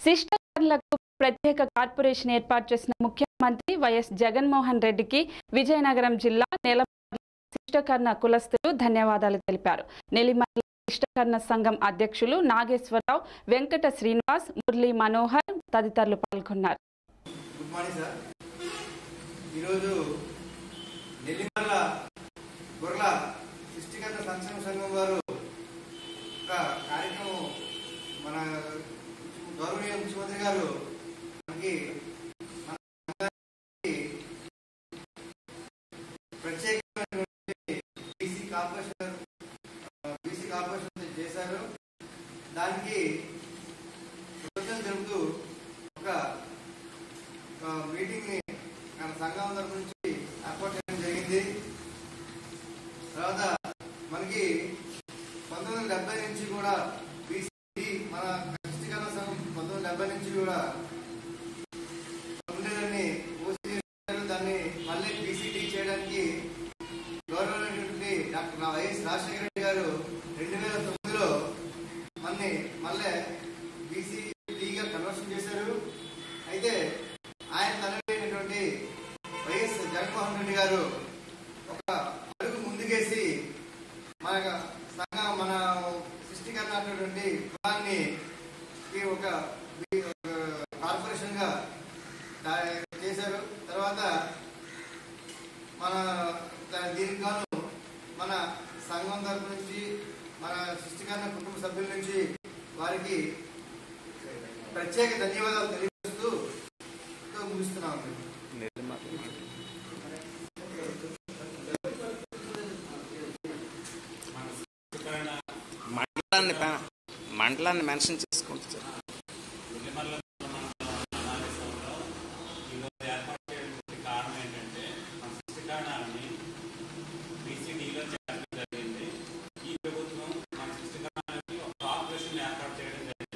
శిష్టకారులకు ప్రత్యేక కార్పొరేషన్ ఏర్పాటు చేసిన ముఖ్యమంత్రి వైఎస్ జగన్మోహన్ రెడ్డికి విజయనగరం జిల్లా నెలమర్ల శిష్టకర్ణ కులస్తులు ధన్యవాదాలు తెలిపారు నెల్లిమర్ల శిష్టకర్ణ సంఘం అధ్యక్షులు నాగేశ్వరరావు వెంకట శ్రీనివాస్ మురళీ మనోహర్ తదితరులు పాల్గొన్నారు గుడ్ మార్నింగ్ సార్ ఈరోజు నెల్లిమర్ల గొర్రెల సృష్టికర్త సంక్షేమ సంఘం వారు ఒక కార్యక్రమం మన గౌరవనీయ ముఖ్యమంత్రి గారు మనకి మన సంఘానికి ప్రత్యేకమైనటువంటి బీసీ కార్పొరేషన్ బీసీ కార్పొరేషన్ చేశారు దానికి కృతజ్ఞతలు తెలుపుతూ ఒక ఒక మీటింగ్ ని మన సంఘం తరపు నుంచి ఏర్పాటు చేయడం జరిగింది తర్వాత మనకి పంతొమ్మిది వందల డెబ్బై నుంచి కూడా బీసీ మన కృష్ణీకరణ సంఘం పంతొమ్మిది వందల డెబ్బై నుంచి కూడా ఉండేదాన్ని ఓసీ దాన్ని మళ్ళీ బీసీటీ చేయడానికి గౌరవమైనటువంటి డాక్టర్ నా వైఎస్ రాజశేఖర రెడ్డి గారు రెండు వేల తొమ్మిదిలో మన్ని మళ్ళీ బీసీటీగా కన్వర్షన్ చేశారు అయితే ఆయన తనటువంటి వైఎస్ జగన్మోహన్ రెడ్డి గారు ఒక అడుగు ముందుకేసి మన సంఘ మన సృష్టికరణ అన్నటువంటి కులాన్ని ఈ ఒక ఈ ఒక కార్పొరేషన్ గా దా- చేశారు తర్వాత మన దా- దీనికి గాను మన సంఘం తరపు నుంచి మన సృష్టికరణ కుటుంబ సభ్యుల నుంచి వారికి ప్రత్యేక ధన్యవాదాలు తెలియజేస్తూ తో ముగిస్తున్నాము మండలాన్ని ప- మండలాన్ని మెన్షన్ చేసి